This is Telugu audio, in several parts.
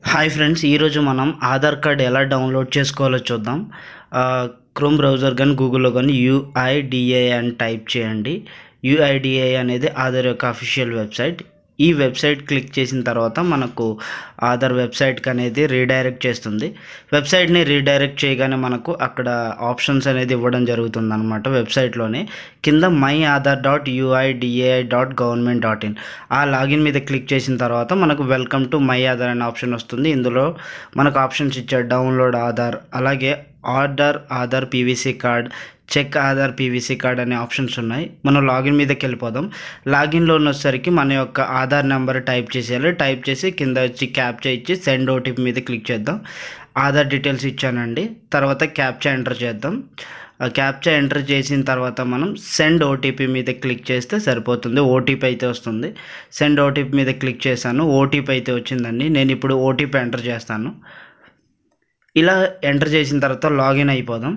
హాయ్ ఫ్రెండ్స్ ఈరోజు మనం ఆధార్ కార్డ్ ఎలా డౌన్లోడ్ చేసుకోవాలో చూద్దాం క్రోమ్ బ్రౌజర్ కానీ గూగుల్లో కానీ యూఐడిఏ అని టైప్ చేయండి యూఐడిఏ అనేది ఆధార్ యొక్క అఫీషియల్ వెబ్సైట్ ఈ వెబ్సైట్ క్లిక్ చేసిన తర్వాత మనకు ఆధార్ వెబ్సైట్కి అనేది రీడైరెక్ట్ చేస్తుంది వెబ్సైట్ని రీడైరెక్ట్ చేయగానే మనకు అక్కడ ఆప్షన్స్ అనేది ఇవ్వడం జరుగుతుంది అనమాట వెబ్సైట్లోనే కింద my Aadhaar dot U I D A I dot government dot in ఆ లాగిన్ మీద క్లిక్ చేసిన తర్వాత మనకు వెల్కమ్ టు మై ఆధార్ అనే ఆప్షన్ వస్తుంది ఇందులో మనకు ఆప్షన్స్ ఇచ్చారు డౌన్లోడ్ ఆధార్ అలాగే order Aadhaar P V C card check Aadhaar P V C card అనే ఆప్షన్స్ ఉన్నాయి మనం లాగిన్ మీదకి వెళ్ళిపోదాం లాగిన్లో ఉన్నసరికి మన యొక్క ఆధార్ నెంబర్ టైప్ చేసేయాలి టైప్ చేసి కింద వచ్చి క్యాప్చా ఇచ్చి సెండ్ ఓటీపీ మీద క్లిక్ చేద్దాం ఆధార్ డీటెయిల్స్ ఇచ్చానండి తర్వాత క్యాప్చా ఎంటర్ చేద్దాం ఆ క్యాప్చా ఎంటర్ చేసిన తర్వాత మనం సెండ్ ఓటీపీ మీద క్లిక్ చేస్తే సరిపోతుంది ఓటీపీ అయితే వస్తుంది సెండ్ ఓటీపీ మీద క్లిక్ చేశాను ఓటీపీ అయితే వచ్చిందండి నేను ఇప్పుడు ఓటీపీ ఎంటర్ చేస్తాను ఇలా ఎంటర్ చేసిన తర్వాత లాగిన్ అయిపోదాం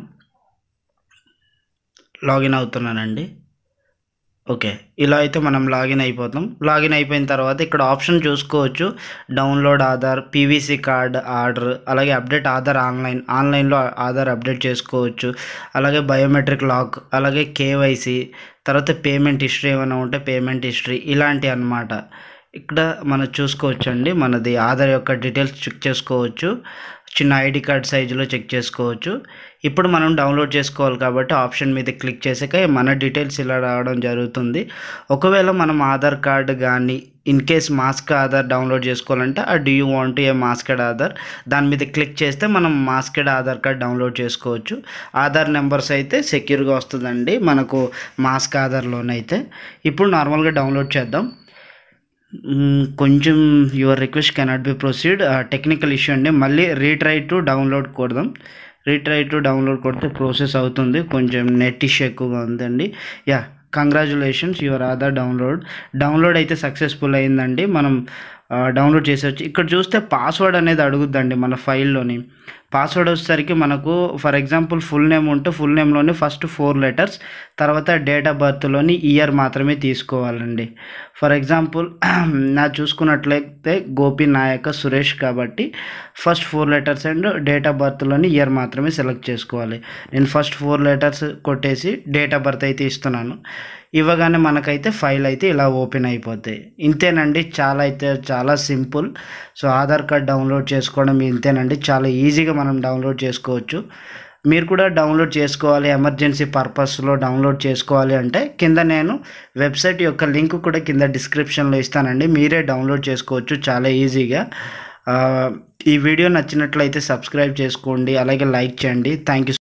లాగిన్ అవుతున్నానండి ఓకే ఇలా అయితే మనం లాగిన్ అయిపోతాం లాగిన్ అయిపోయిన తర్వాత ఇక్కడ ఆప్షన్ చూసుకోవచ్చు download Aadhaar P V C card order అలాగే అప్డేట్ ఆధార్ ఆన్లైన్ ఆన్లైన్లో ఆధార్ అప్డేట్ చేసుకోవచ్చు అలాగే బయోమెట్రిక్ లాక్ అలాగే కేవైసీ తర్వాత పేమెంట్ హిస్టరీ ఏమైనా ఉంటే పేమెంట్ హిస్టరీ ఇలాంటివి అన్నమాట ఇక్కడ మనం చూసుకోవచ్చు అండి మనది ఆధార్ యొక్క డీటెయిల్స్ చెక్ చేసుకోవచ్చు చిన్న ఐడి కార్డ్ సైజులో చెక్ చేసుకోవచ్చు ఇప్పుడు మనం డౌన్లోడ్ చేసుకోవాలి కాబట్టి ఆప్షన్ మీద క్లిక్ చేసాక మన డీటెయిల్స్ ఇలా రావడం జరుగుతుంది ఒకవేళ మనం ఆధార్ కార్డు కానీ in case mask Aadhaar download చేసుకోవాలంటే ఆ do you want a masked Aadhaar దాని మీద క్లిక్ చేస్తే మనం మాస్కెడ్ ఆధార్ కార్డ్ డౌన్లోడ్ చేసుకోవచ్చు ఆధార్ నెంబర్స్ అయితే సెక్యూర్గా వస్తుందండి మనకు మాస్క్ ఆధార్లోనైతే ఇప్పుడు నార్మల్గా డౌన్లోడ్ చేద్దాం మ్మ్, కొంచెం your request cannot be proceed technical issue అండి మళ్ళీ రీట్రై టు డౌన్లోడ్ కొడదాం రీట్రై టు డౌన్లోడ్ కొడితే ప్రాసెస్ అవుతుంది కొంచెం నెట్ ఇష్యూ ఎక్కువగా ఉందండి yeah congratulations your Aadhaar download download అయితే సక్సెస్ఫుల్ అయిందండి మనం డౌన్లోడ్ చేసేవచ్చు ఇక్కడ చూస్తే పాస్వర్డ్ అనేది అడుగుద్దండి మన ఫైల్లోని పాస్వర్డ్ వచ్చేసరికి మనకు ఫర్ ఎగ్జాంపుల్ ఫుల్ నేమ్ ఉంటే ఫుల్ నేమ్లోని ఫస్ట్ ఫోర్ లెటర్స్ తర్వాత డేట్ ఆఫ్ బర్త్లోని ఇయర్ మాత్రమే తీసుకోవాలండి ఫర్ ఎగ్జాంపుల్ నా చూసుకున్నట్లయితే గోపి నాయక సురేష్ కాబట్టి first four letters and date of బర్త్లోని ఇయర్ మాత్రమే సెలెక్ట్ చేసుకోవాలి నేను ఫస్ట్ ఫోర్ లెటర్స్ కొట్టేసి డేట్ ఆఫ్ బర్త్ అయితే ఇస్తున్నాను ఇవ్వగానే మనకైతే ఫైల్ అయితే ఇలా ఓపెన్ అయిపోతాయి ఇంతేనండి చాలా అయితే చాలా simple so Aadhaar card download చేసుకోవడం ఇంతేనండి చాలా ఈజీగా మనం డౌన్లోడ్ చేసుకోవచ్చు మీరు కూడా డౌన్లోడ్ చేసుకోవాలి ఎమర్జెన్సీ పర్పస్లో డౌన్లోడ్ చేసుకోవాలి అంటే కింద నేను వెబ్సైట్ యొక్క లింక్ కూడా కింద డిస్క్రిప్షన్లో ఇస్తానండి మీరే డౌన్లోడ్ చేసుకోవచ్చు చాలా ఈజీగా ఆ, ఈ వీడియో నచ్చినట్లయితే సబ్స్క్రైబ్ చేసుకోండి అలాగే లైక్ చేయండి థ్యాంక్ యూ